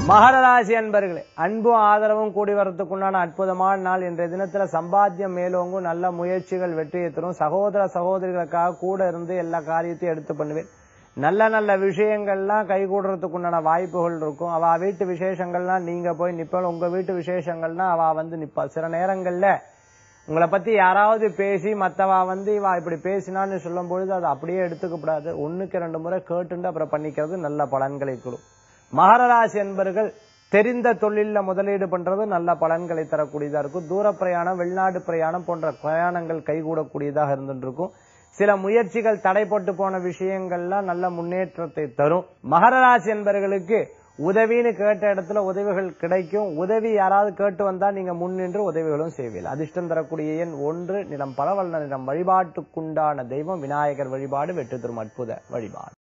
மகர ராசி அன்பர்களே அன்பும் ஆதரவும் கூடி வரத்துக்குண்டான அற்புதமான நாள் இன்றைய தினத்துல சம்பாத்தியம் மேலோங்கும் நல்ல முயற்சிகள் வெற்றியை தரும் சகோதர சகோதரிகளுக்காக கூட இருந்து எல்லா காரியத்தையும் எடுத்து பண்ணுவேன் நல்ல நல்ல விஷயங்கள்லாம் கைகூடுறதுக்குண்டான வாய்ப்புகள் இருக்கும் அவ வீட்டு விசேஷங்கள்லாம் நீங்க போய் நிப்பாள் உங்க வீட்டு விசேஷங்கள்னா அவ வந்து நிப்பா சில நேரங்கள்ல உங்களை பத்தி யாராவது பேசி மத்தவா வந்து இவா இப்படி பேசினான்னு சொல்லும் பொழுது அதை அப்படியே எடுத்துக்கப்படாது ஒண்ணுக்கு ரெண்டு முறை கேட்டுண்டு அப்புறம் பண்ணிக்கிறது நல்ல பலன்களை கொடுக்கும் மகர ராசி என்பர்கள் தெரிந்த தொழில்ல முதலீடு பண்றது நல்ல பலன்களை தரக்கூடியதா இருக்கும் தூர பிரயாணம் வெளிநாடு பிரயாணம் போன்ற பிரயாணங்கள் கைகூடக்கூடியதாக இருந்துட்டு இருக்கும் சில முயற்சிகள் தடைப்பட்டு போன விஷயங்கள்லாம் நல்ல முன்னேற்றத்தை தரும் மகர ராசி என்பர்களுக்கு உதவின்னு கேட்ட இடத்துல உதவிகள் கிடைக்கும் உதவி யாராவது கேட்டு வந்தா நீங்க முன்னின்று உதவிகளும் செய்வீர்கள் அதிர்ஷ்டம் தரக்கூடிய எண் ஒன்று நிலம் பலவல்ல நிலம் வழிபாட்டுக்குண்டான தெய்வம் விநாயகர் வழிபாடு வெற்றி தரும் அற்புத வழிபாடு